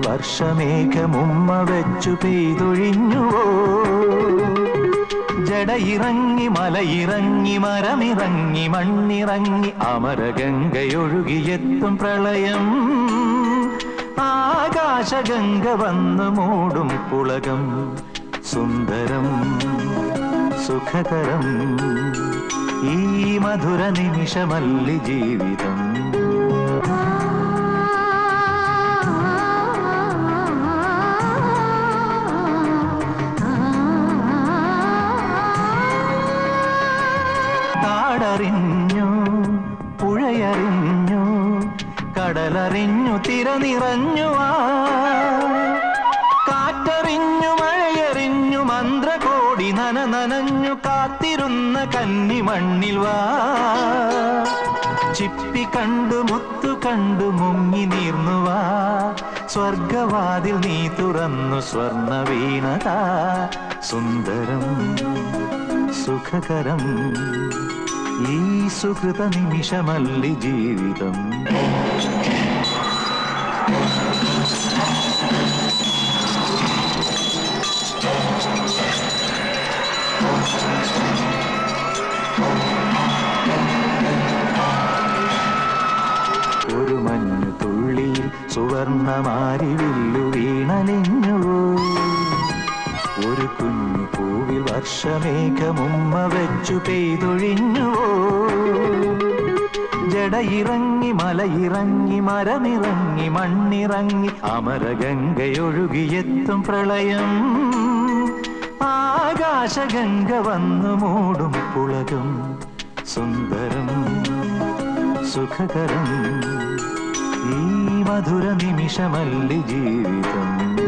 വർഷമേഘമുമ്മ വെച്ചു പെയ്തൊഴിഞ്ഞുവോ ജടയിറങ്ങി മലയിറങ്ങി മരമിറങ്ങി മണ്ണിറങ്ങി അമരഗംഗയൊഴുകിയെത്തും പ്രളയം ആകാശഗംഗ വന്ന് മൂടും പുളകം സുന്ദരം സുഖകരം ഈ മധുര നിമിഷമല്ലി ജീവിതം കാടറിഞ്ഞു പുഴയറിഞ്ഞു കടലറിഞ്ഞു തിര നിറഞ്ഞു ആ കാറ്ററിഞ്ഞു മഴയറിഞ്ഞു മന്ത്രകോടി നന നനഞ്ഞു കാത്തിരുന്ന കന്നി മണ്ണിൽ വാ ചിപ്പി കണ്ടു മുത്തു കണ്ടു മുങ്ങി നീർന്നു വാ സ്വർഗവാതിൽ നീ തുറന്നു സ്വർണ വീണതാ സുന്ദരം സുഖകരം ഈ സുഹൃത നിമിഷമല്ലി ജീവിതം ഒരു മഞ്ഞു തുള്ളിയിൽ സുവർണമാരി വില്ലു വീണലിഞ്ഞുവോ ഒരു കുഞ്ഞു പൂവിൽ വർഷമേഘമുമ്മ വെച്ചു പെയ്തൊഴിഞ്ഞുവോ ജടയിറങ്ങി മലയിറങ്ങി മരമിറങ്ങി മണ്ണിറങ്ങി അമരഗംഗയൊഴുകിയെത്തും പ്രളയം ആകാശഗംഗ വന്നു മൂടും പുളകം സുന്ദരം സുഖകരം ഈ മധുര നിമിഷമല്ലി ജീവിതം